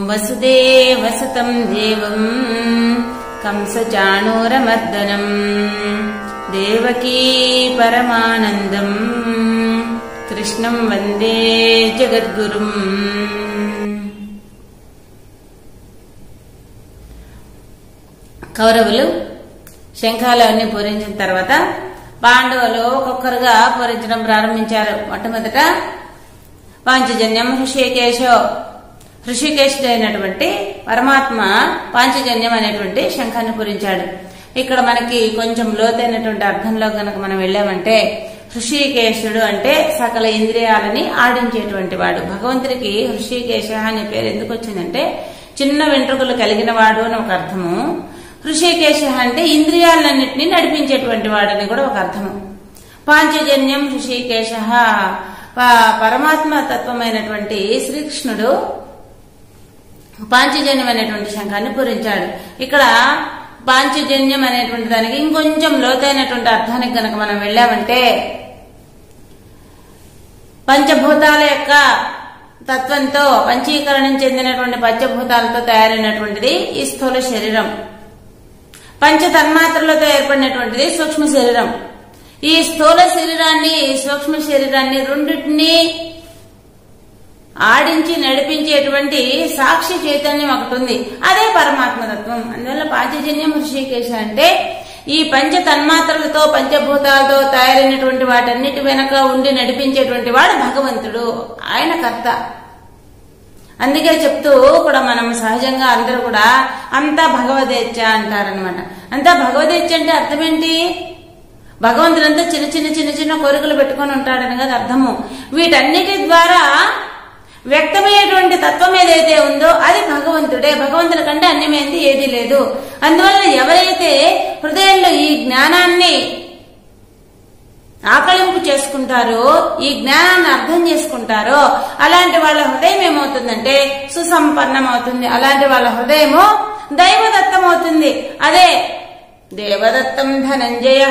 వసుదేవసుతం దేవం కంసచాణూరమర్దనం దేవకీ పరమానందం కృష్ణం వందే జగద్గురుం కౌరవులు శంఖాలు అన్ని పూరించిన తర్వాత పాండవులు ఒక్కొక్కరుగా పూరించడం ప్రారంభించారు మొట్టమొదట పాంచజన్యం హృషికేశో హృషికేశుడైనటువంటి పరమాత్మ పాంచజన్యం అనేటువంటి శంఖాన్ని పూరించాడు ఇక్కడ మనకి కొంచెం లోతైనటువంటి అర్థంలో గనక మనం వెళ్ళామంటే హృషికేశుడు అంటే సకల ఇంద్రియాలని ఆడించేటువంటి వాడు భగవంతుడికి హృషికేశ అనే పేరు ఎందుకు వచ్చిందంటే చిన్న వెంట్రుకలు కలిగిన వాడు అని ఒక అర్థము హృషికేశ అంటే ఇంద్రియాలన్నింటినీ నడిపించేటువంటి వాడని కూడా ఒక అర్థము పాంచజన్యం హృషికేశ పరమాత్మ తత్వమైనటువంటి శ్రీకృష్ణుడు పాంచజన్యం అనేటువంటి శంఖాన్ని పూరించాడు ఇక్కడ పాంచజన్యం అనేటువంటి దానికి ఇంకొంచెం లోతైనటువంటి అర్థానికి గనక మనం వెళ్ళామంటే పంచభూతాల యొక్క తత్వంతో పంచీకరణం చెందినటువంటి పంచభూతాలతో తయారైనటువంటిది ఈ స్థూల శరీరం పంచ తన్మాత్రలతో ఏర్పడినటువంటిది సూక్ష్మ శరీరం ఈ స్థూల శరీరాన్ని సూక్ష్మ శరీరాన్ని రెండింటినీ ఆడించి నడిపించేటువంటి సాక్షి చైతన్యం ఒకటి ఉంది అదే పరమాత్మతత్వం అందువల్ల పాంచజన్యం హృషికేశ అంటే ఈ పంచ తన్మాత్రలతో పంచభూతాలతో తయారైనటువంటి వాటన్నిటి వెనక ఉండి నడిపించేటువంటి వాడు భగవంతుడు ఆయన కర్త అందుకే చెప్తూ కూడా మనం సహజంగా అందరూ కూడా అంతా భగవదేచ్ఛ అంటారనమాట అంతా భగవదేచ్ఛ అంటే అర్థం ఏంటి భగవంతుడంతా చిన్న చిన్న చిన్న చిన్న కోరికలు పెట్టుకొని ఉంటాడని కదా అర్థము వీటన్నిటి ద్వారా వ్యక్తమయ్యేటువంటి తత్వం ఏదైతే ఉందో అది భగవంతుడే భగవంతుడి కంటే అన్యమైంది ఏదీ లేదు అందువల్ల ఎవరైతే హృదయంలో ఈ జ్ఞానాన్ని ఆకలింపు చేసుకుంటారో ఈ జ్ఞానాన్ని అర్థం చేసుకుంటారో అలాంటి వాళ్ళ హృదయం ఏమవుతుందంటే సుసంపన్నం అవుతుంది అలాంటి వాళ్ళ హృదయము దైవదత్తం అవుతుంది అదే దేవదత్తం ధనంజయ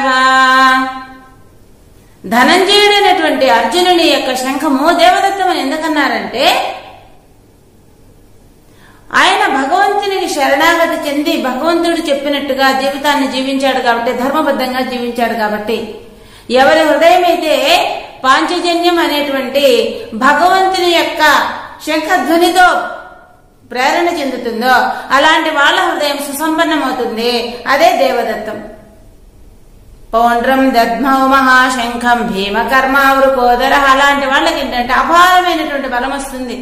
ధనంజయుడైనటువంటి అర్జునుని యొక్క శంఖము దేవదత్తం అని ఎందుకన్నారంటే ఆయన భగవంతునికి శరణాగతి చెంది భగవంతుడు చెప్పినట్టుగా జీవితాన్ని జీవించాడు కాబట్టి ధర్మబద్ధంగా జీవించాడు కాబట్టి ఎవరి హృదయం అయితే పాంచజన్యం అనేటువంటి భగవంతుని యొక్క శంఖధ్వనితో ప్రేరణ చెందుతుందో అలాంటి వాళ్ళ హృదయం సుసంపన్నమవుతుంది అదే దేవదత్తం పౌండ్రం దద్మౌ మహాశంఖం భీమకర్మావృకోదర అలాంటి వాళ్ళకి ఏంటంటే అపారమైనటువంటి బలం వస్తుంది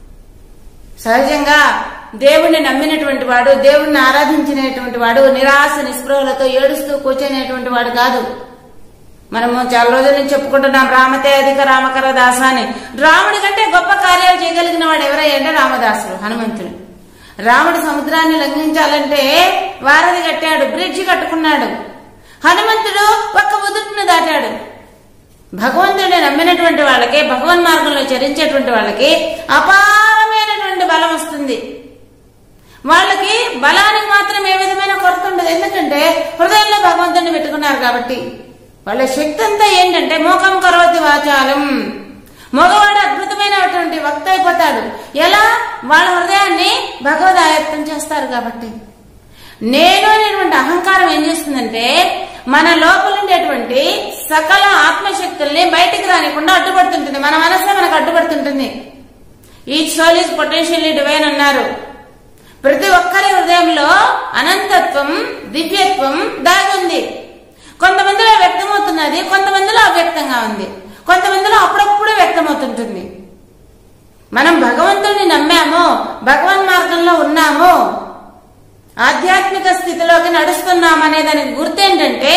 సహజంగా దేవుణ్ణి నమ్మినటువంటి వాడు దేవుణ్ణి ఆరాధించినటువంటి వాడు నిరాశ నిస్పృహలతో ఏడుస్తూ కూర్చునేటువంటి వాడు కాదు మనము చాలా రోజుల నుంచి చెప్పుకుంటున్నాం రామతే అధిక రామకర దాస అని రాముడి కంటే గొప్ప కార్యాలు చేయగలిగిన వాడు ఎవరయ్య అంటే రామదాసుడు హనుమంతుడు రాముడు సముద్రాన్ని లంఘించాలంటే వారధి కట్టాడు బ్రిడ్జి కట్టుకున్నాడు హనుమంతుడు ఒక్క ఉదుటిని దాటాడు భగవంతుడిని నమ్మినటువంటి వాళ్ళకి భగవన్ మార్గంలో చరించేటువంటి వాళ్ళకి అపారమైనటువంటి బలం వస్తుంది వాళ్ళకి బలానికి మాత్రం ఏ విధమైన కొరత ఉండదు ఎందుకంటే హృదయంలో భగవంతుడిని పెట్టుకున్నారు కాబట్టి వాళ్ళ శక్తి అంతా ఏంటంటే మోకం కరోతి వాచాలం మగవాడు అద్భుతమైనటువంటి వక్త అయిపోతాడు ఎలా వాళ్ళ హృదయాన్ని భగవదాయత్తం చేస్తారు కాబట్టి నేను అనేటువంటి అహంకారం ఏం చేస్తుందంటే మన లోపల ఉండేటువంటి సకల ఆత్మశక్తుల్ని బయటికి రానికుండా అడ్డుపడుతుంటుంది మన మనసే మనకు అడ్డుపడుతుంటుంది ఈ సోల్ ఈజ్ పొటెన్షియల్లీ డివైన్ అన్నారు ప్రతి ఒక్కరి హృదయంలో అనంతత్వం దివ్యత్వం దాగి ఉంది కొంతమందిలో వ్యక్తమవుతున్నది కొంతమందిలో అవ్యక్తంగా ఉంది కొంతమందిలో అప్పుడప్పుడు వ్యక్తమవుతుంటుంది మనం భగవంతుడిని నమ్మాము భగవన్ మార్గంలో ఉన్నాము ఆధ్యాత్మిక స్థితిలోకి నడుస్తున్నాం అనే దానికి గుర్తేంటంటే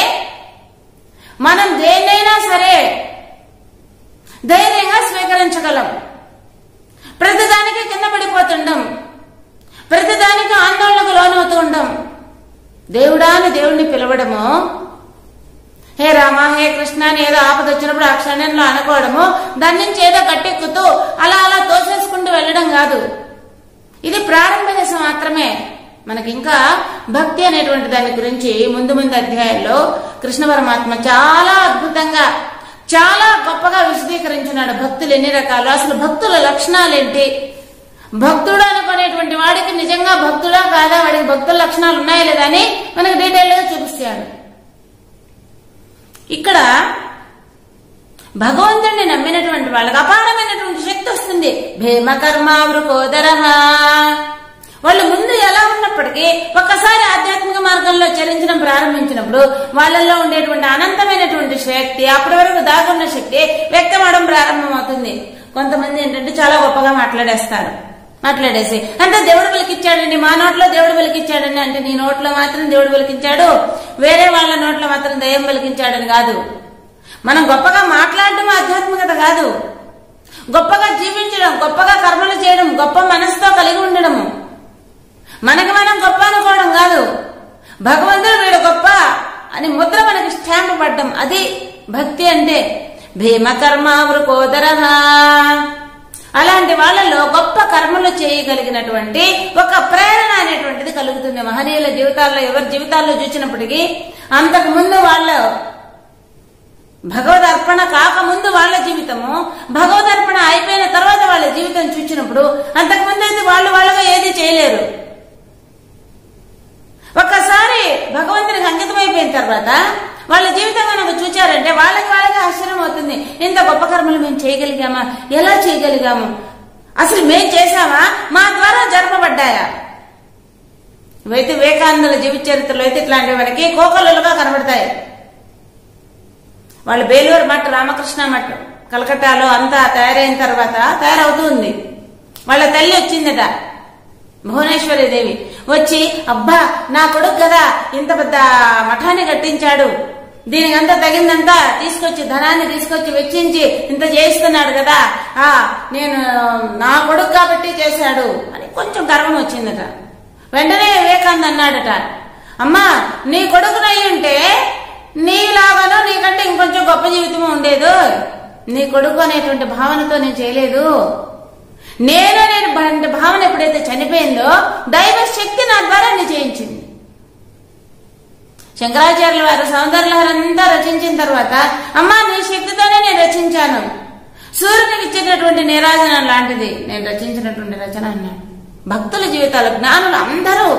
మనం దేన్నైనా సరే ధైర్యంగా స్వీకరించగలం ప్రతిదానికి కింద పడిపోతుండం ప్రతిదానికి ఆందోళనకు లోనవుతూ ఉండం దేవుడా అని దేవుణ్ణి పిలవడము హే రామ హే కృష్ణ అని ఏదో ఆపద వచ్చినప్పుడు ఆ క్షణంలో అనుకోవడము దాని నుంచి ఏదో గట్టెక్కుతూ అలా అలా తోసేసుకుంటూ వెళ్ళడం కాదు ఇది ప్రారంభ దశ మాత్రమే మనకి ఇంకా భక్తి అనేటువంటి దాని గురించి ముందు ముందు అధ్యాయంలో కృష్ణ పరమాత్మ చాలా అద్భుతంగా చాలా గొప్పగా విశదీకరించున్నాడు భక్తులు ఎన్ని రకాలు అసలు భక్తుల లక్షణాలు ఏంటి భక్తుడు అనుకునేటువంటి అనేటువంటి వాడికి నిజంగా భక్తుడా కాదా వాడికి భక్తుల లక్షణాలు ఉన్నాయా లేదా అని మనకు డీటెయిల్ గా చూపిస్తాడు ఇక్కడ భగవంతుడిని నమ్మినటువంటి వాళ్ళకి అపారమైనటువంటి శక్తి వస్తుంది భీమకర్మ వృకోదరహ వాళ్ళు ముందు ఎలా ఉన్నప్పటికీ ఒక్కసారి ఆధ్యాత్మిక మార్గంలో చరించడం ప్రారంభించినప్పుడు వాళ్ళల్లో ఉండేటువంటి అనంతమైనటువంటి శక్తి అప్పటి వరకు దాగున్న శక్తి వ్యక్తమవడం ప్రారంభమవుతుంది కొంతమంది ఏంటంటే చాలా గొప్పగా మాట్లాడేస్తారు మాట్లాడేసి అంటే దేవుడు పలికిచ్చాడండి మా నోట్లో దేవుడు పలికిచ్చాడండి అంటే నీ నోట్లో మాత్రం దేవుడు పలికించాడు వేరే వాళ్ళ నోట్లో మాత్రం దయ్యం పలికించాడని కాదు మనం గొప్పగా మాట్లాడడం ఆధ్యాత్మికత కాదు గొప్పగా జీవించడం గొప్పగా కర్మలు చేయడం గొప్ప మనసుతో కలిగి ఉండడము మనకి మనం గొప్ప అనుకోవడం కాదు భగవంతుడు వీడు గొప్ప అని ముద్ర మనకి స్టాంప్ పడ్డం అది భక్తి అంటే భీమకర్మ వృకోదరహ అలాంటి వాళ్ళలో గొప్ప కర్మలు చేయగలిగినటువంటి ఒక ప్రేరణ అనేటువంటిది కలుగుతుంది మహనీయుల జీవితాల్లో ఎవరి జీవితాల్లో చూసినప్పటికీ అంతకు ముందు వాళ్ళ భగవద్ అర్పణ కాకముందు వాళ్ళ జీవితము భగవద్ అర్పణ అయిపోయిన తర్వాత వాళ్ళ జీవితం చూచినప్పుడు అంతకు ముందు అయితే వాళ్ళు వాళ్ళగా ఏది చేయలేరు ఒక్కసారి భగవంతునికి అంకితమైపోయిన తర్వాత వాళ్ళ జీవితం కనుక చూచారంటే వాళ్ళకి వాళ్ళకి ఆశ్చర్యం అవుతుంది ఇంత గొప్ప కర్మలు మేము చేయగలిగామా ఎలా చేయగలిగాము అసలు మేం చేశామా మా ద్వారా జరపబడ్డాయా ఇవైతే వివేకానందుల జీవిత చరిత్రలో అయితే ఇట్లాంటివి మనకి కోకలుగా కనబడతాయి వాళ్ళు బేలూరు మఠ్ రామకృష్ణ మఠ్ కలకట్టాలో అంతా తయారైన తర్వాత తయారవుతుంది వాళ్ళ తల్లి వచ్చిందట భువనేశ్వరి దేవి వచ్చి అబ్బా నా కొడుకు కదా ఇంత పెద్ద మఠాన్ని కట్టించాడు దీనికి అంతా తగిందంతా తీసుకొచ్చి ధనాన్ని తీసుకొచ్చి వెచ్చించి ఇంత చేయిస్తున్నాడు కదా ఆ నేను నా కొడుకు కాబట్టి చేశాడు అని కొంచెం గర్వం వచ్చిందట వెంటనే వివేకానంద అన్నాడట అమ్మా నీ కొడుకునై ఉంటే నీలాగానో నీకంటే ఇంకొంచెం గొప్ప జీవితం ఉండేదు నీ కొడుకు అనేటువంటి భావనతో నేను చేయలేదు నేను అనేటువంటి భావన ఎప్పుడైతే చనిపోయిందో దైవ శక్తి నా ద్వారా నీ చేయించింది శంకరాచార్యుల వారు సౌందర్యలహరంతా రచించిన తర్వాత అమ్మా నీ శక్తితోనే నేను రచించాను సూర్యునికి ఇచ్చేటటువంటి నీరాజనం లాంటిది నేను రచించినటువంటి రచన అన్నాడు భక్తుల జీవితాలు జ్ఞానులు అందరూ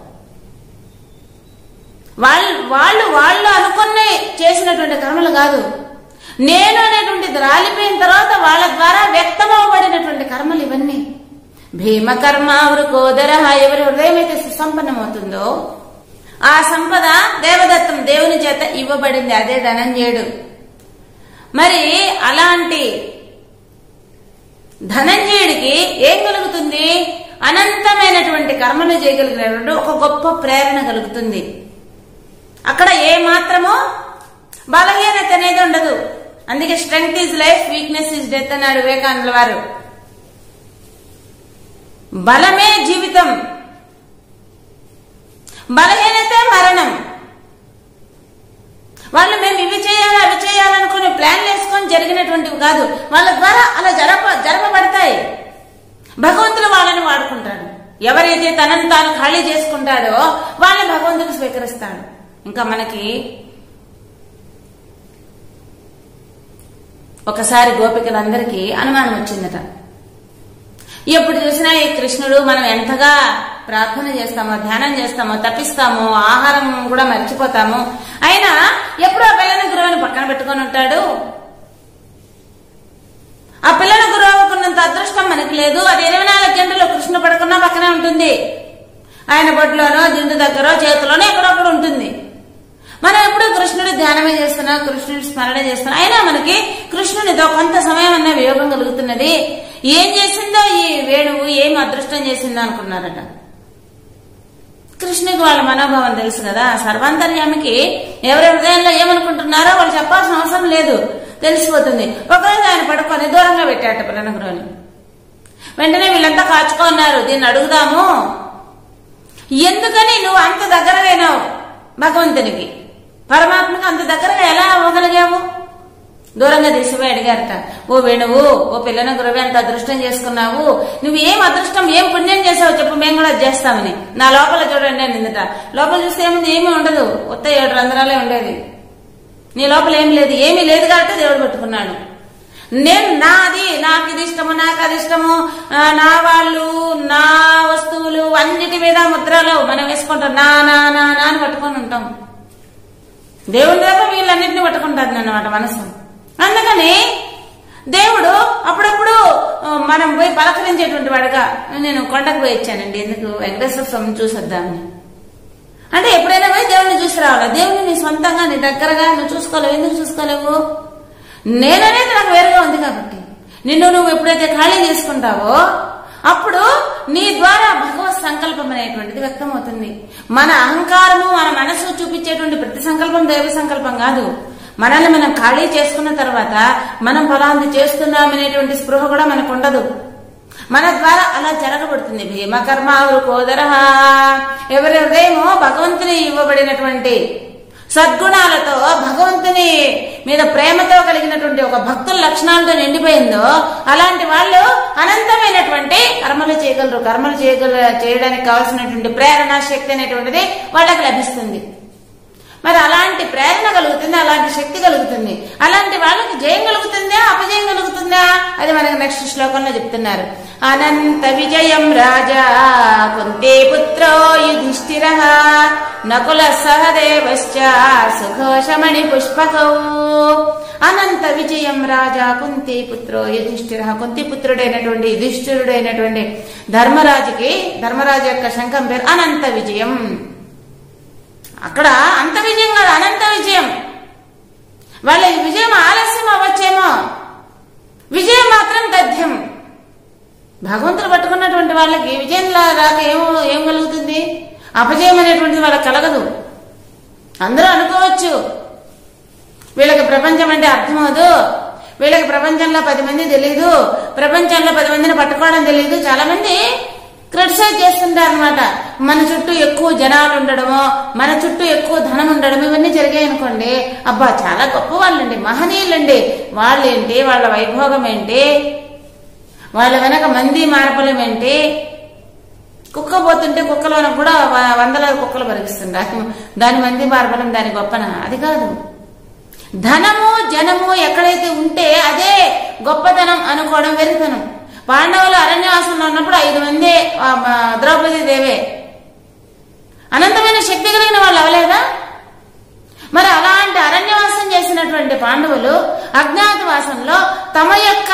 వాళ్ళు వాళ్ళు వాళ్ళు అనుకునే చేసినటువంటి కర్మలు కాదు నేను అనేటువంటిది రాలిపోయిన తర్వాత వాళ్ళ ద్వారా వ్యక్తమవబడినటువంటి కర్మలు ఇవన్నీ భీమకర్మ వృకోదర ఎవరి హృదయం అయితే సుసంపన్నమవుతుందో ఆ సంపద దేవదత్తం దేవుని చేత ఇవ్వబడింది అదే ధనంజయుడు మరి అలాంటి ధనంజయుడికి ఏం కలుగుతుంది అనంతమైనటువంటి కర్మలు చేయగలిగినటువంటి ఒక గొప్ప ప్రేరణ కలుగుతుంది అక్కడ ఏ మాత్రమో బలహీనత అనేది ఉండదు అందుకే strength is life weakness is death అన్నాడు వివేకానంద వారు బలమే జీవితం బలహీనతే మరణం వాళ్ళు మేము ఇవి చేయాలి అవి చేయాలనుకునే ప్లాన్లు వేసుకొని జరిగినటువంటివి కాదు వాళ్ళ ద్వారా అలా జరప జరపబడతాయి భగవంతుడు వాళ్ళని వాడుకుంటాడు ఎవరైతే తనను తాను ఖాళీ చేసుకుంటాడో వాళ్ళని భగవంతుడు స్వీకరిస్తాడు ఇంకా మనకి ఒకసారి గోపికలందరికీ అనుమానం వచ్చిందట ఎప్పుడు చూసినా ఈ కృష్ణుడు మనం ఎంతగా ప్రార్థన చేస్తామో ధ్యానం చేస్తామో తప్పిస్తామో ఆహారం కూడా మర్చిపోతాము అయినా ఎప్పుడు ఆ పిల్లని గురువుని పక్కన పెట్టుకొని ఉంటాడు ఆ పిల్లల గురువుకున్నంత అదృష్టం మనకి లేదు అది ఇరవై నాలుగు గంటలు కృష్ణ పడుకున్నా పక్కనే ఉంటుంది ఆయన బొట్టులోనో దిండు దగ్గర చేతిలోనో ఎక్కడొక్కడ ఉంటుంది మనం ఎప్పుడు కృష్ణుడి ధ్యానమే చేస్తున్నాం కృష్ణుడి స్మరణ చేస్తున్నాం అయినా మనకి కృష్ణునితో కొంత సమయం అన్న వియోగం కలుగుతున్నది ఏం చేసిందో ఈ వేణువు ఏం అదృష్టం చేసిందో అనుకున్నారట కృష్ణుడికి వాళ్ళ మనోభావం తెలుసు కదా సర్వాంతర్యామికి ఎవరి హృదయంలో ఏమనుకుంటున్నారో వాళ్ళు చెప్పాల్సిన అవసరం లేదు తెలిసిపోతుంది ఒకరోజు ఆయన పడుకొని దూరంగా పెట్టాట పిల్లనగరోని వెంటనే వీళ్ళంతా కాచుకున్నారు దీన్ని అడుగుదాము ఎందుకని నువ్వు అంత దగ్గరగైనావు భగవంతునికి పరమాత్మకి అంత దగ్గరగా ఎలా అవ్వగలిగావు దూరంగా తీసిపోయి అడిగారట ఓ వేణువు ఓ పిల్లన గురవి అంత అదృష్టం చేసుకున్నావు నువ్వు ఏం అదృష్టం ఏం పుణ్యం చేసావు చెప్పు మేము కూడా అది చేస్తామని నా లోపల చూడండి అని నిందట లోపల చూస్తే ఏముంది ఏమీ ఉండదు ఉత్త ఏడు రంధ్రాలే ఉండేది నీ లోపల ఏం లేదు ఏమీ లేదు కాబట్టి దేవుడు పట్టుకున్నాడు నేను నాది నాకు ఇది ఇష్టము నాకు అది ఇష్టము ఆ, నా వాళ్ళు నా వస్తువు అన్నిటి మీద ముద్రలో మనం వేసుకుంటాం నా నా నా నా అని పట్టుకొని ఉంటాం దేవుని తప్ప వీళ్ళన్నింటినీ పట్టుకుంటుంది అన్నమాట మనసు అందుకని దేవుడు అప్పుడప్పుడు ఆ, మనం పోయి పలకరించేటువంటి వాడుగా నేను కొండకు పోయి వచ్చానండి ఎందుకు వెంకటేశ్వర స్వామిని చూసొద్దామని అంటే ఎప్పుడైనా పోయి దేవుడిని చూసి రావాలి దేవుడిని నీ సొంతంగా నీ దగ్గరగా నువ్వు చూసుకోలేవు ఎందుకు చూసుకోలేవు నేననేది నాకు వేరుగా ఉంది కాబట్టి నిన్ను నువ్వు ఎప్పుడైతే ఖాళీ చేసుకుంటావో అప్పుడు నీ ద్వారా భగవత్ సంకల్పం అనేటువంటిది వ్యక్తమవుతుంది మన అహంకారము మన మనసు చూపించేటువంటి ప్రతి సంకల్పం దైవ సంకల్పం కాదు మనల్ని మనం ఖాళీ చేసుకున్న తర్వాత మనం ఫలాంది చేస్తున్నాం అనేటువంటి స్పృహ కూడా మనకు ఉండదు మన ద్వారా అలా జరగబడుతుంది భీమకర్మ కోదర ఎవరి హృదయమో భగవంతుని ఇవ్వబడినటువంటి సద్గుణాలతో భగవంతుని మీద ప్రేమతో కలిగినటువంటి ఒక భక్తుల లక్షణాలతో నిండిపోయిందో అలాంటి వాళ్ళు అనంతమైనటువంటి కర్మలు చేయగలరు కర్మలు చేయగల చేయడానికి కావాల్సినటువంటి ప్రేరణ శక్తి అనేటువంటిది వాళ్ళకి లభిస్తుంది మరి అలాంటి ప్రేరణ కలుగుతుంది అలాంటి శక్తి కలుగుతుంది అలాంటి వాళ్ళకి జయం కలుగుతుందా అపజయం కలుగుతుందా అది మనకి నెక్స్ట్ శ్లోకంలో చెప్తున్నారు అనంత విజయం రాజా కుంతే పుత్రో యుధిష్ఠిర నకుల సహదేవశ్చ సుఘోషమణి పుష్పకౌ అనంత విజయం రాజా కుంతి పుత్రో యుధిష్ఠిర కుంతి పుత్రుడైనటువంటి యుధిష్ఠిరుడైనటువంటి ధర్మరాజుకి ధర్మరాజు యొక్క శంఖం పేరు అనంత విజయం అక్కడ అంత విజయం కాదు అనంత విజయం వాళ్ళ విజయం ఆలస్యం అవ్వచ్చేమో విజయం మాత్రం తథ్యం భగవంతుడు పట్టుకున్నటువంటి వాళ్ళకి విజయం లా- రాక ఏం ఏం కలుగుతుంది అపజయం అనేటువంటిది వాళ్ళకి కలగదు అందరూ అనుకోవచ్చు వీళ్ళకి ప్రపంచం అంటే అర్థమవుదు వీళ్ళకి ప్రపంచంలో పది మంది తెలియదు ప్రపంచంలో పది మందిని పట్టుకోవడం తెలియదు చాలా మంది క్రిటిసైజ్ చేస్తుంటారు అనమాట మన చుట్టూ ఎక్కువ జనాలు ఉండడము మన చుట్టూ ఎక్కువ ధనం ఉండడం ఇవన్నీ జరిగాయి అనుకోండి అబ్బా చాలా గొప్ప వాళ్ళండి మహనీయులండి వాళ్ళేంటి వాళ్ళ వైభోగం ఏంటి వాళ్ళ వెనక మంది మార్పలం ఏంటి కుక్క పోతుంటే కుక్కలోన కూడా వ- వందలాది కుక్కలు పరిగిస్తుంటారు దాని మంది మార్బలం దాని గొప్పన అది కాదు ధనము జనము ఎక్కడైతే ఉంటే అదే గొప్పతనం అనుకోవడం వెరితనం పాండవులు అరణ్యవాసంలో ఉన్నప్పుడు ఐదు మంది ఆ, ఆ, ద్రౌపది దేవే అనంతమైన శక్తి కలిగిన వాళ్ళు అవలేదా మరి అలాంటి అరణ్యవాసం చేసినటువంటి పాండవులు అజ్ఞాతవాసంలో తమ యొక్క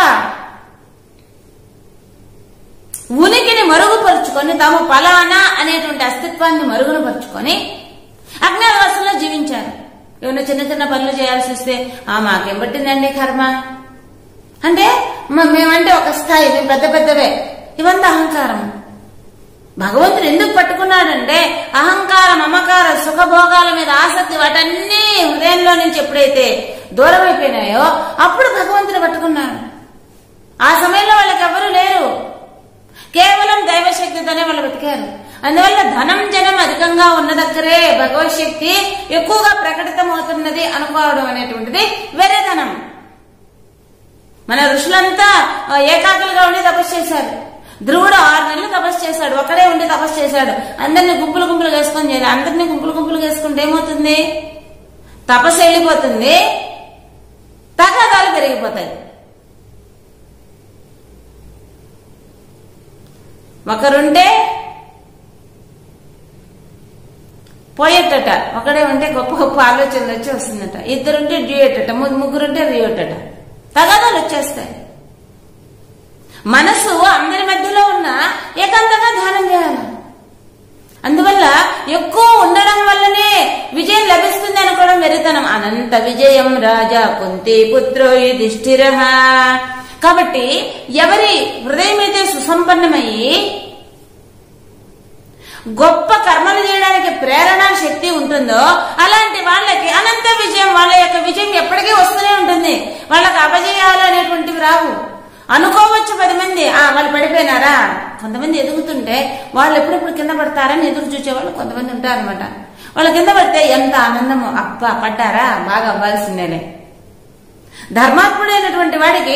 ఉనికిని మరుగుపరుచుకొని తాము ఫలానా అనేటువంటి అస్తిత్వాన్ని మరుగున పరుచుకొని అజ్ఞాతవాసంలో జీవించారు ఏమైనా చిన్న చిన్న పనులు చేయాల్సి వస్తే ఆ మాకేం పట్టిందండి కర్మ అంటే మ- మేమంటే ఒక స్థాయి మేము పెద్ద పెద్దవే ఇవంతా అహంకారం భగవంతుడు ఎందుకు పట్టుకున్నాడంటే అహంకార మమకార సుఖభోగాల మీద ఆసక్తి వాటన్నీ హృదయంలో నుంచి ఎప్పుడైతే దూరం అయిపోయినాయో అప్పుడు భగవంతుడు పట్టుకున్నాడు ఆ సమయంలో వాళ్ళకి ఎవరు లేరు కేవలం దైవశక్తితోనే వాళ్ళు బతికారు అందువల్ల ధనం జనం అధికంగా ఉన్న దగ్గరే భగవత్ శక్తి ఎక్కువగా ప్రకటితం అవుతున్నది అనుకోవడం అనేటువంటిది వేరేధనం మన ఋషులంతా ఆ, ఏకాకులుగా ఉండి తపస్సు చేశారు ధ్రువుడు ఆరు నెలలు తపస్సు చేశాడు ఒక్కడే ఉండి తపస్సు చేశాడు అందరిని గుంపులు గుంపులు వేసుకొని చేయాలి అందరినీ గుంపులు గుంపులు వేసుకుంటే ఏమవుతుంది తపస్సు వెళ్ళిపోతుంది తగాదాలు పెరిగిపోతాయి ఒకరుంటే పోయేటట ఒకడే ఉంటే గొప్ప గొప్ప ఆలోచనలు వచ్చి వస్తుందట ఇద్దరుంటే డ్యూయట్ అట ము- ముగ్గురుంటే రియోట్ అట తగాదాలు వచ్చేస్తాయి మనసు అందరి మధ్యలో ఉన్న ఏకాంతంగా ధ్యానం చేయాలి అందువల్ల ఎక్కువ ఉండడం వల్లనే విజయం లభిస్తుంది అనుకోవడం వెరితనం అనంత విజయం రాజా కుంతి పుత్రో యుధిష్ఠిర కాబట్టి ఎవరి హృదయం అయితే సుసంపన్నమయ్యి గొప్ప కర్మలు చేయడానికి ప్రేరణ శక్తి ఉంటుందో అలాంటి వాళ్ళకి అనంత విజయం వాళ్ళ యొక్క విజయం ఎప్పటికీ వస్తూనే ఉంటుంది వాళ్ళకి అపజయాలు అనేటువంటివి రావు అనుకోవచ్చు పది మంది ఆ వాళ్ళు పడిపోయినారా కొంతమంది ఎదుగుతుంటే వాళ్ళు ఎప్పుడెప్పుడు కింద పడతారని ఎదురు చూసే వాళ్ళు కొంతమంది ఉంటారనమాట వాళ్ళు కింద పడితే ఎంత ఆనందము అబ్బా పడ్డారా బాగా అవ్వాల్సిందేలే ధర్మాత్ముడైనటువంటి వాడికి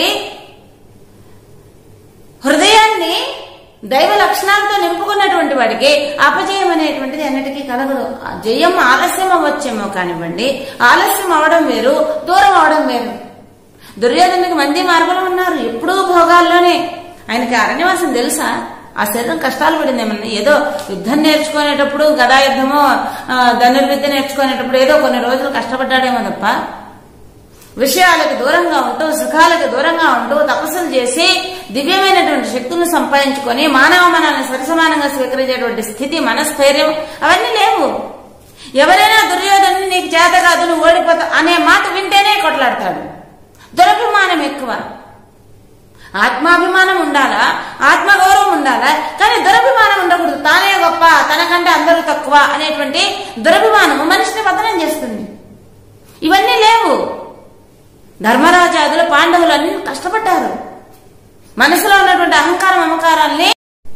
హృదయాన్ని దైవ లక్షణాలతో నింపుకున్నటువంటి వాడికి అపజయం అనేటువంటిది అన్నిటికీ కలగదు ఆ జయం ఆలస్యం అవ్వచ్చేమో కానివ్వండి ఆలస్యం అవడం వేరు దూరం అవడం వేరు దుర్యోధనుడికి మంది మార్గంలో ఉన్నారు ఎప్పుడూ భోగాల్లోనే ఆయనకి అరణ్యవాసం తెలుసా ఆ శరీరం కష్టాలు పడింది ఏమన్నా ఏదో యుద్ధం నేర్చుకునేటప్పుడు గదా యుద్ధము ఆ, ధనుర్విద్య నేర్చుకునేటప్పుడు ఏదో కొన్ని రోజులు కష్టపడ్డాడేమో తప్ప విషయాలకు దూరంగా ఉంటూ సుఖాలకు దూరంగా ఉంటూ తపస్సులు చేసి దివ్యమైనటువంటి శక్తులను సంపాదించుకొని మానవ మనాలను సరిసమానంగా స్వీకరించేటువంటి స్థితి మనస్థైర్యం అవన్నీ లేవు ఎవరైనా దుర్యోధను నీకు చేత కాదు నువ్వు ఓడిపోతావు అనే మాట వింటేనే కొట్లాడతాడు దురభిమానం ఎక్కువ ఆత్మాభిమానం ఉండాలా ఆత్మగౌరవం ఉండాలా కానీ దురభిమానం ఉండకూడదు తానే గొప్ప తనకంటే అందరూ తక్కువ అనేటువంటి దురభిమానం మనిషిని పతనం చేస్తుంది ఇవన్నీ లేవు ధర్మరాజాదులు పాండవులు అన్ని కష్టపడ్డారు మనసులో ఉన్నటువంటి అహంకారం మమకారాల్ని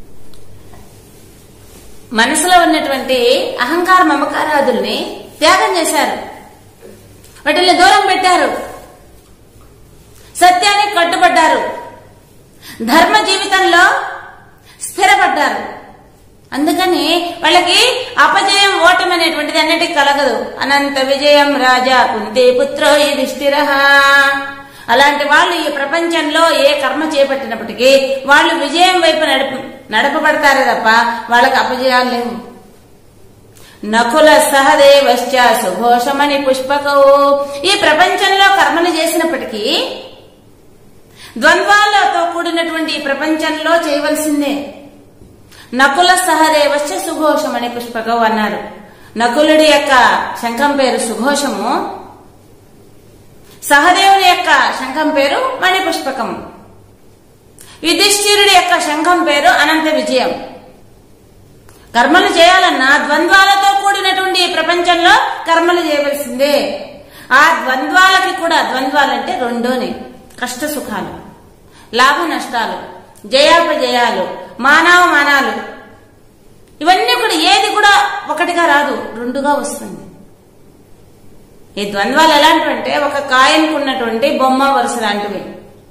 మనసులో ఉన్నటువంటి అహంకార మమకారాదుల్ని త్యాగం చేశారు వాటిని దూరం పెట్టారు సత్యానికి కట్టుబడ్డారు ధర్మ జీవితంలో స్థిరపడ్డారు అందుకని వాళ్ళకి అపజయం ఓటమి అనేటువంటిది అన్నిటికీ కలగదు అనంత విజయం రాజా కుంతి పుత్రో యుధిష్ఠిర అలాంటి వాళ్ళు ఈ ప్రపంచంలో ఏ కర్మ చేపట్టినప్పటికీ వాళ్ళు విజయం వైపు నడప నడపబడతారే తప్ప వాళ్ళకి అపజయాలు లేవు నకుల సహదేవశ్చ సుఘోషమణి పుష్పకవు ఈ ప్రపంచంలో కర్మలు చేసినప్పటికీ ద్వంద్వాలతో కూడినటువంటి ఈ ప్రపంచంలో చేయవలసిందే నకుల సహదేవశ్చ సుఘోషమణి పుష్పకవు అన్నారు నకులుడి యొక్క శంఖం పేరు సుఘోషము సహదేవుని యొక్క శంఖం పేరు మణిపుష్పకము యుధిష్ఠిరుడి యొక్క శంఖం పేరు అనంత విజయం కర్మలు చేయాలన్నా ద్వంద్వాలతో కూడినటువంటి ఈ ప్రపంచంలో కర్మలు చేయవలసిందే ఆ ద్వంద్వాలకి కూడా ద్వంద్వాలంటే రెండోని కష్ట సుఖాలు లాభ నష్టాలు జయాపజయాలు మానవ మానాలు ఇవన్నీ కూడా ఏది కూడా ఒకటిగా రాదు రెండుగా వస్తుంది ఈ ద్వంద్వాలు ఎలాంటివంటే ఒక కాయనికి ఉన్నటువంటి బొమ్మ వరుస లాంటివి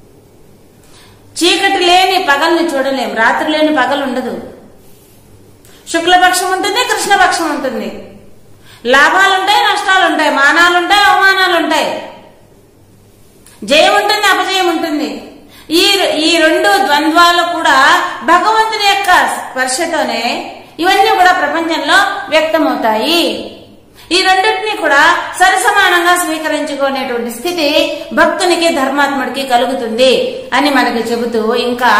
చీకటి లేని పగల్ని చూడలేం రాత్రి లేని పగలు ఉండదు శుక్లపక్షం ఉంటుంది కృష్ణపక్షం ఉంటుంది లాభాలు ఉంటాయి నష్టాలు ఉంటాయి మానాలు ఉంటాయి అవమానాలు ఉంటాయి జయం ఉంటుంది అపజయం ఉంటుంది ఈ ఈ రెండు ద్వంద్వాలు కూడా భగవంతుని యొక్క స్పర్శతోనే ఇవన్నీ కూడా ప్రపంచంలో వ్యక్తమవుతాయి ఈ రెండింటినీ కూడా సరిసమానంగా స్వీకరించుకునేటువంటి స్థితి భక్తునికి ధర్మాత్ముడికి కలుగుతుంది అని మనకి చెబుతూ ఇంకా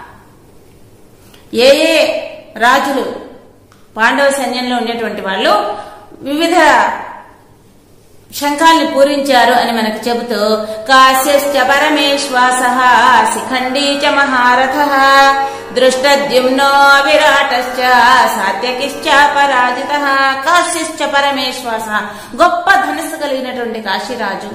ఏ ఏ రాజులు పాండవ సైన్యంలో ఉండేటువంటి వాళ్ళు వివిధ శంఖాల్ని పూరించారు అని మనకు చెబుతూ కాశ్యశ్చ పరమేశ్వాస శిఖండీ చ మహారథ దృష్టద్యుమ్నో విరాటశ్చ సాత్యకిశ్చ పరాజిత కాశ్యశ్చ పరమేశ్వాస గొప్ప ధనస్సు కలిగినటువంటి కాశీరాజు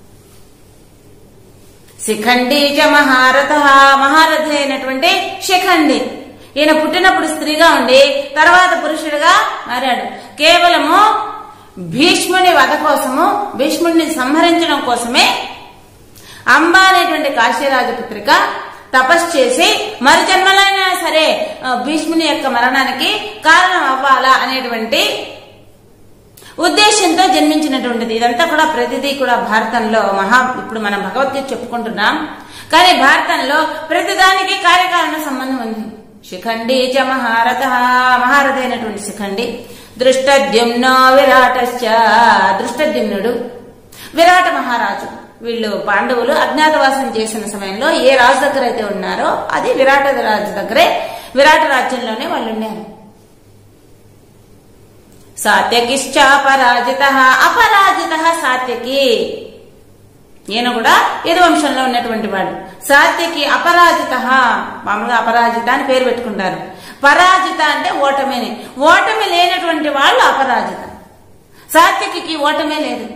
శిఖండీ చ మహారథ మహారథి అయినటువంటి శిఖండి ఈయన పుట్టినప్పుడు స్త్రీగా ఉండి తర్వాత పురుషుడిగా మారాడు కేవలము భీష్ముని వధ కోసము భీష్ముడిని సంహరించడం కోసమే అంబ అనేటువంటి కాశీరాజు పుత్రిక తపస్సు చేసి మరి జన్మలైనా సరే ఆ, భీష్ముని యొక్క మరణానికి కారణం అవ్వాలా అనేటువంటి ఉద్దేశంతో జన్మించినటువంటిది ఇదంతా కూడా ప్రతిదీ కూడా భారతంలో మహా ఇప్పుడు మనం భగవద్గీత చెప్పుకుంటున్నాం కానీ భారతంలో ప్రతిదానికి కార్యకారణ సంబంధం ఉంది శిఖండి చ మహారథ మహారథ అయినటువంటి శిఖండి దృష్టద్యుమ్నో విరాటశ్చ దృష్టద్యుమ్నుడు విరాట మహారాజు వీళ్ళు పాండవులు అజ్ఞాతవాసం చేసిన సమయంలో ఏ రాజు దగ్గర అయితే ఉన్నారో అది విరాట రాజు దగ్గరే విరాట రాజ్యంలోనే వాళ్ళు ఉన్నారు సాత్యకిశ్చ అపరాజిత అపరాజిత సాత్యకి ఈయన కూడా యదువంశంలో ఉన్నటువంటి వాడు సాత్యకి అపరాజిత మామూలుగా అపరాజిత అని పేరు పెట్టుకుంటారు పరాజిత అంటే ఓటమిని ఓటమి లేనటువంటి వాళ్ళు అపరాజిత సాత్యకి ఓటమే లేదు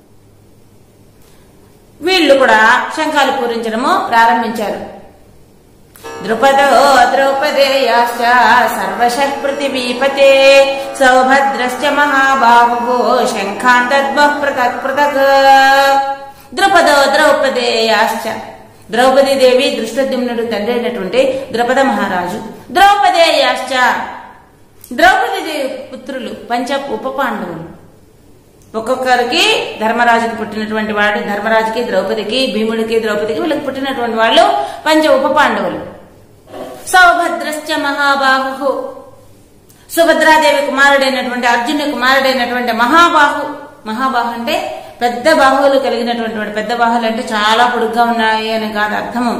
వీళ్ళు కూడా శంఖాలు పూరించడము ప్రారంభించారు ద్రుపదో ద్రౌపదేయాశ్చ సర్వశ పృథివీపతే సౌభద్రశ్చ మహాబాహు శంఖాన్ తద్బః పృథక్ పృథక్ ద్రుపదో ద్రౌపదేయాశ్చ ద్రౌపదీ దేవి దృష్టద్యుమ్నుడు తండ్రి అయినటువంటి ద్రుపద మహారాజు ద్రౌపదేయాశ్చ ద్రౌపది దేవి పుత్రులు పంచ ఉప పాండవులు ఒక్కొక్కరికి ధర్మరాజుకి పుట్టినటువంటి వాడు ధర్మరాజుకి ద్రౌపదికి భీముడికి ద్రౌపదికి వీళ్ళకి పుట్టినటువంటి వాళ్ళు పంచ ఉప పాండవులు సౌభద్రశ్చ మహాబాహు సుభద్రాదేవి కుమారుడైనటువంటి అర్జునుడి కుమారుడైనటువంటి మహాబాహు మహాబాహు అంటే పెద్ద బాహువులు కలిగినటువంటి వాడు పెద్ద బాహువులు అంటే చాలా పొడుగ్గా ఉన్నాయి అని కాదు అర్థము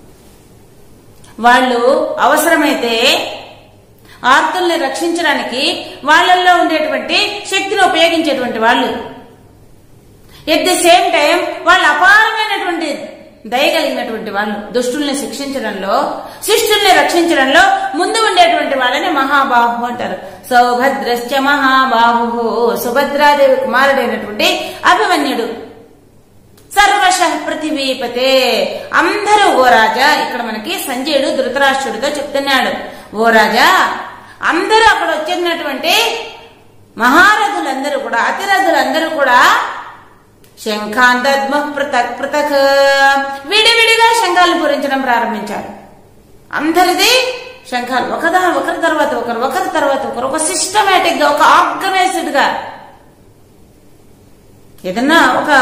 వాళ్ళు అవసరమైతే ఆర్తుల్ని రక్షించడానికి వాళ్ళల్లో ఉండేటువంటి శక్తిని ఉపయోగించేటువంటి వాళ్ళు ఎట్ ది సేమ్ టైం వాళ్ళు అపారమైనటువంటి దయ కలిగినటువంటి వాళ్ళు దుష్టుల్ని శిక్షించడంలో శిష్టుల్ని రక్షించడంలో ముందు ఉండేటువంటి వాళ్ళని మహాబాహు అంటారు సౌభద్రశ్చ మహాబాహు సుభద్రాదేవి కుమారుడైనటువంటి అభిమన్యుడు సర్వశ పృథివీపతే అందరూ ఓ రాజా ఇక్కడ మనకి సంజయుడు ధృతరాష్ట్రుడితో చెప్తున్నాడు ఓ రాజా అందరూ అక్కడ వచ్చినటువంటి మహారథులందరూ కూడా అతిరథులందరూ కూడా శంఖాంతద్మ పృథక్ పృథక్ విడివిడిగా శంఖాలు పూరించడం ప్రారంభించారు అందరిది శంఖాలు ఒకదా ఒకరి తర్వాత ఒకరు ఒకరి తర్వాత ఒకరు ఒక సిస్టమేటిక్ గా ఒక ఆర్గనైజ్డ్ గా ఏదన్నా ఒక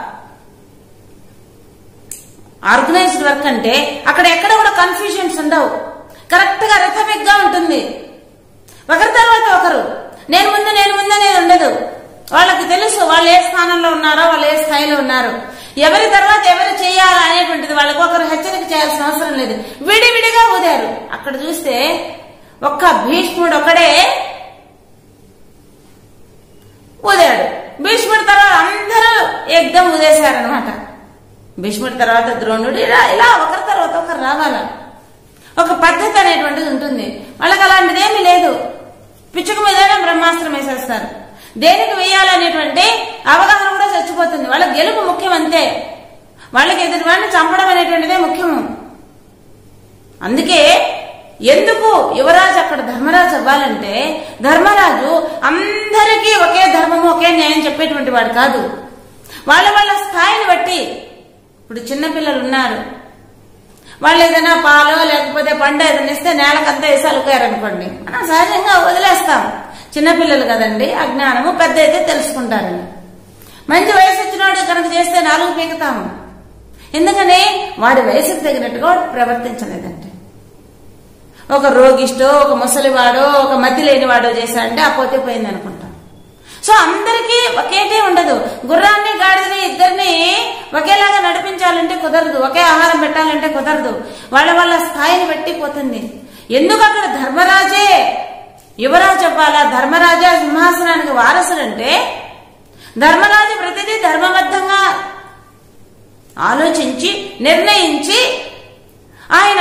ఆర్గనైజ్డ్ వర్క్ అంటే అక్కడ ఎక్కడ కూడా కన్ఫ్యూజన్స్ ఉండవు కరెక్ట్ గా రిథమిక్ గా ఉంటుంది ఒకరి తర్వాత ఒకరు నేను ముందు నేను ముందు అనేది ఉండదు వాళ్ళకి తెలుసు వాళ్ళు ఏ స్థానంలో ఉన్నారో వాళ్ళు ఏ స్థాయిలో ఉన్నారు ఎవరి తర్వాత ఎవరు చేయాలి అనేటువంటిది వాళ్ళకు ఒకరు హెచ్చరిక చేయాల్సిన అవసరం లేదు విడివిడిగా ఊదారు అక్కడ చూస్తే ఒక్క భీష్ముడు ఒకడే ఊదాడు భీష్ముడి తర్వాత అందరూ ఎగ్దం ఊదేశారనమాట భీష్ముడి తర్వాత ద్రోణుడు ఇలా ఇలా ఒకరి తర్వాత ఒకరు రావాల ఒక పద్ధతి అనేటువంటిది ఉంటుంది వాళ్ళకి అలాంటిది ఏమీ లేదు పిచ్చుక మీదనే బ్రహ్మాస్త్రం వేసేస్తారు దేనికి వేయాలనేటువంటి అవగాహన కూడా చచ్చిపోతుంది వాళ్ళ గెలుపు ముఖ్యం అంతే వాళ్ళకి ఎదుటి వాడిని చంపడం అనేటువంటిదే ముఖ్యము అందుకే ఎందుకు యువరాజు అక్కడ ధర్మరాజు అవ్వాలంటే ధర్మరాజు అందరికీ ఒకే ధర్మము ఒకే న్యాయం చెప్పేటువంటి వాడు కాదు వాళ్ళ వాళ్ళ స్థాయిని బట్టి ఇప్పుడు చిన్నపిల్లలు ఉన్నారు వాళ్ళు ఏదైనా పాలో లేకపోతే పండు ఏదైనా ఇస్తే నేలకంతా వేసి అలుకారనుకోండి మనం సహజంగా వదిలేస్తాం చిన్నపిల్లలు కదండి అజ్ఞానము పెద్ద అయితే తెలుసుకుంటారని మంచి వయసు వచ్చినవాడు కనుక చేస్తే నాలుగు పీకుతాము ఎందుకని వాడి వయసుకు తగినట్టుగా వాడు ప్రవర్తించలేదంటే ఒక రోగిష్టో ఒక ముసలివాడో ఒక మతి లేనివాడో చేశాడంటే ఆ పోతే పోయింది అనుకుంటాం సో అందరికీ ఒకేటే ఉండదు గుర్రాన్ని గాడిదని ఇద్దరిని ఒకేలాగా నడిపించాలంటే కుదరదు ఒకే ఆహారం పెట్టాలంటే కుదరదు వాళ్ళ వాళ్ళ స్థాయిని బట్టి పోతుంది ఎందుకు అక్కడ ధర్మరాజే యువరాజు అవ్వాలా ధర్మరాజా సింహాసనానికి వారసుడంటే ధర్మరాజు ప్రతిదీ ధర్మబద్ధంగా ఆలోచించి నిర్ణయించి ఆయన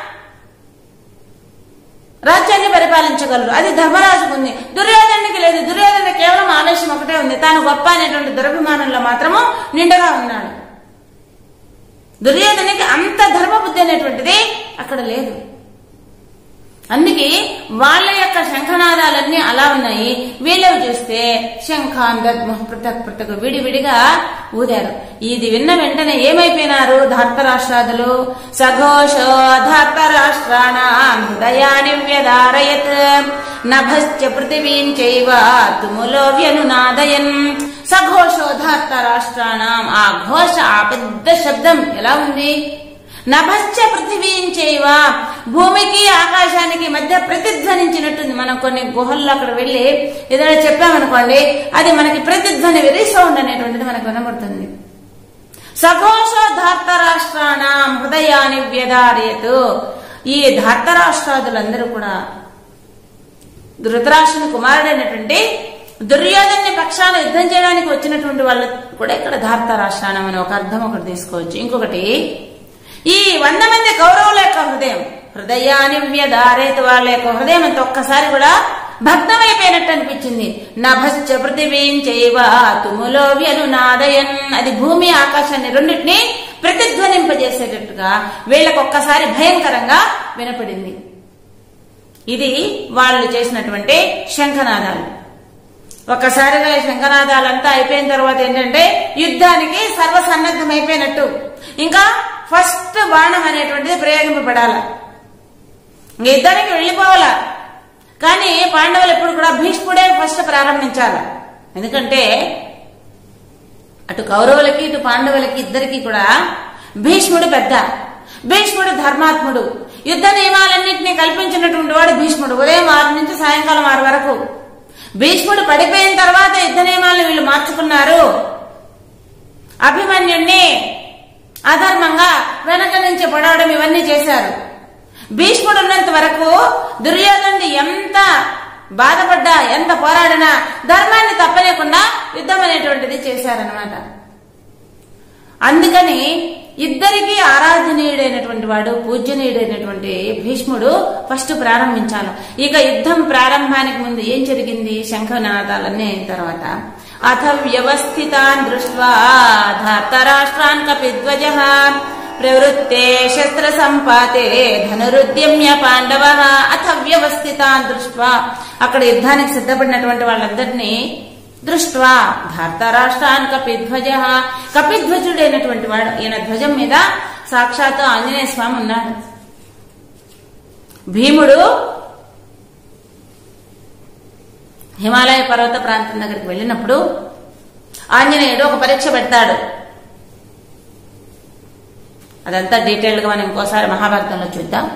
రాజ్యాన్ని పరిపాలించగలరు అది ధర్మరాజుకు ఉంది దుర్యోధనుడికి లేదు దుర్యోధనుడు కేవలం ఆవేశం ఒకటే ఉంది తాను గొప్ప అనేటువంటి దురభిమానంలో మాత్రము నిండగా ఉన్నాడు దుర్యోధనికి అంత ధర్మబుద్ధి అనేటువంటిది అక్కడ లేదు అందుకే వాళ్ళ యొక్క శంఖనాదాలన్నీ అలా ఉన్నాయి వీళ్ళవి చూస్తే శంఖాందద్మ పృథక్ పృథక్ విడివిడిగా ఊదారు ఇది విన్న వెంటనే ఏమైపోయినారు ధార్తరాష్ట్రాదులు సఘోషో ధార్తరాష్ట్రాణం హృదయాన్ని వ్యదారయత్ నభశ్చ పృథివీం చైవ తుములో వ్యనునాదయన్ సఘోషో ధార్తరాష్ట్రాణం ఆ ఘోష ఆ పెద్ద శబ్దం ఎలా ఉంది నభశ్చ పృథివీం చేయవ భూమికి ఆకాశానికి మధ్య ప్రతిధ్వనించినట్టుంది మనం కొన్ని గుహల్లో అక్కడ వెళ్ళి ఏదైనా చెప్పామనుకోండి అది మనకి ప్రతిధ్వని రీసౌండ్ అనేటువంటిది మనకు వినబడుతుంది సఘోష ధార్తరాష్ట్రాణం హృదయాన్ని వ్యధారయతు ఈ ధార్తరాష్ట్రాదులందరూ కూడా ధృతరాష్ట్రుని కుమారుడైనటువంటి దుర్యోధన్ని పక్షాన యుద్ధం చేయడానికి వచ్చినటువంటి వాళ్ళు కూడా ఇక్కడ ధార్తరాష్ట్రాణం అని ఒక అర్థం ఒకటి తీసుకోవచ్చు ఇంకొకటి ఈ వంద మంది కౌరవుల యొక్క హృదయం హృదయాన్ని వ్యధారేత వాళ్ళ యొక్క హృదయం అంత ఒక్కసారి కూడా భగ్నమైపోయినట్టు అనిపించింది నభశ్చ పృథివీం చేయవ తుములో వ్యనునాదయన్ అది భూమి ఆకాశాన్ని రెండింటినీ ప్రతిధ్వనింపజేసేటట్టుగా వీళ్ళకు ఒక్కసారి భయంకరంగా వినపడింది ఇది వాళ్ళు చేసినటువంటి శంఖనాదాలు ఒక్కసారిగా ఈ శంఖనాదాలంతా అయిపోయిన తర్వాత ఏంటంటే యుద్ధానికి సర్వసన్నద్ధం అయిపోయినట్టు ఇంకా ఫస్ట్ బాణం అనేటువంటిది ప్రయోగింపబడాల యుద్ధానికి వెళ్ళిపోవాలా కానీ పాండవులు ఎప్పుడు కూడా భీష్ముడే ఫస్ట్ ప్రారంభించాలి ఎందుకంటే అటు కౌరవులకి ఇటు పాండవులకి ఇద్దరికి కూడా భీష్ముడు పెద్ద భీష్ముడు ధర్మాత్ముడు యుద్ధ నియమాలన్నింటినీ కల్పించినటువంటి వాడు భీష్ముడు ఉదయం ఆరు నుంచి సాయంకాలం ఆరు వరకు భీష్ముడు పడిపోయిన తర్వాత యుద్ధ నియమాలను వీళ్ళు మార్చుకున్నారు అభిమన్యుణ్ణి అధర్మంగా వెనక నుంచి పడవడం ఇవన్నీ చేశారు భీష్ముడు ఉన్నంత వరకు దుర్యోధనుడు ఎంత బాధపడ్డా ఎంత పోరాడినా ధర్మాన్ని తప్పలేకుండా యుద్ధం అనేటువంటిది చేశారనమాట అందుకని ఇద్దరికి ఆరాధనీయుడైనటువంటి వాడు పూజ్యనీయుడైనటువంటి భీష్ముడు ఫస్ట్ ప్రారంభించాలి ఇక యుద్ధం ప్రారంభానికి ముందు ఏం జరిగింది శంఖనాదాలన్నీ అయిన తర్వాత అథ వ్యవస్థితాన్ దృష్ట్వా ధాతరాష్ట్రాన్ కపిధ్వజ ప్రవృత్తే శస్త్ర సంపాతే ధనురుద్యమ్య పాండవ అథ వ్యవస్థితాన్ దృష్ట్వా అక్కడ యుద్ధానికి సిద్ధపడినటువంటి వాళ్ళందరినీ దృష్ట్వా ధార్తరాష్ట్రాన్ కపిధ్వజ కపిధ్వజుడైనటువంటి వాడు ఈయన ధ్వజం మీద సాక్షాత్తు ఆంజనేయ స్వామి ఉన్నాడు భీముడు హిమాలయ పర్వత ప్రాంతం దగ్గరికి వెళ్ళినప్పుడు ఆంజనేయుడు ఒక పరీక్ష పెడతాడు అదంతా డీటెయిల్డ్ గా మనం ఇంకోసారి మహాభారతంలో చూద్దాం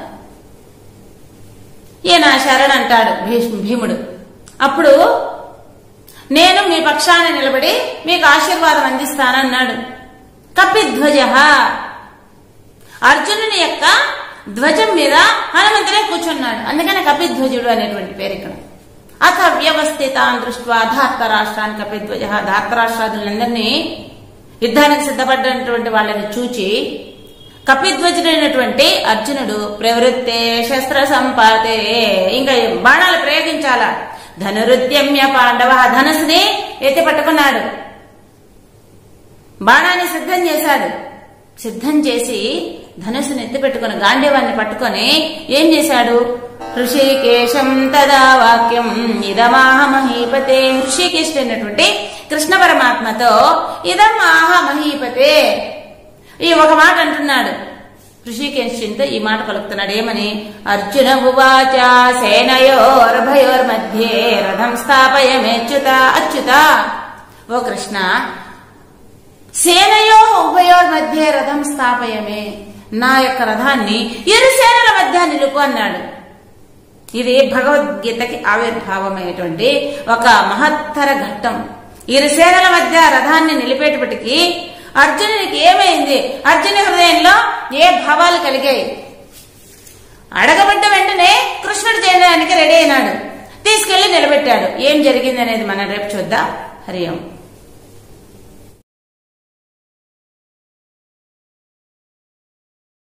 ఈయన శరణ్ అంటాడు భీష్- భీముడు అప్పుడు నేను మీ పక్షాన నిలబడి మీకు ఆశీర్వాదం అందిస్తానన్నాడు కపిధ్వజ అర్జునుని యొక్క ధ్వజం మీద హనుమంతుడే కూర్చున్నాడు అందుకనే కపిధ్వజుడు అనేటువంటి పేరు ఇక్కడ అథ వ్యవస్థితాన్ దృష్ట్వా ధార్త రాష్ట్రాన్ని కపిధ్వజ ధార్తరాష్ట్రాదులందరినీ యుద్ధానికి సిద్ధపడినటువంటి వాళ్ళని చూచి కపిధ్వజుడైనటువంటి అర్జునుడు ప్రవృత్తే శస్త్ర సంపాతే ఇంకా బాణాలు ప్రయోగించాలా ధనురుద్యమ్య పాండవ ధనుసుని ఎత్తి పట్టుకున్నాడు బాణాన్ని సిద్ధం చేశాడు సిద్ధం చేసి ధనుసుని ఎత్తి పెట్టుకుని గాంధీవాన్ని పట్టుకొని ఏం చేశాడు ఋషికేశం తదా వాక్యం ఇదమాహ మహీపతే ఋషికేశుడైనటువంటి కృష్ణ పరమాత్మతో ఇదం ఆహ మహీపతే ఈ ఒక మాట అంటున్నాడు ఋషికేశంతో ఈ మాట పలుకుతున్నాడు ఏమని అర్జున ఉవాచ సేనయోర్భయోర్మధ్యే రథం స్థాపయమేచ్యుత అచ్యుత ఓ కృష్ణ సేనయో ఉభయోర్ మధ్య రథం స్థాపయమే నా యొక్క రథాన్ని ఇరు సేనల మధ్య నిలుపు అన్నాడు ఇది భగవద్గీతకి ఆవిర్భావమైనటువంటి ఒక మహత్తర ఘట్టం ఇరు సేనల మధ్య రథాన్ని నిలిపేటప్పటికి అర్జునునికి ఏమైంది అర్జుని హృదయంలో ఏ భావాలు కలిగాయి అడగబడ్డ వెంటనే కృష్ణుడు చేయడానికి రెడీ అయినాడు తీసుకెళ్లి నిలబెట్టాడు ఏం జరిగింది అనేది మనం రేపు చూద్దాం హరి ఓం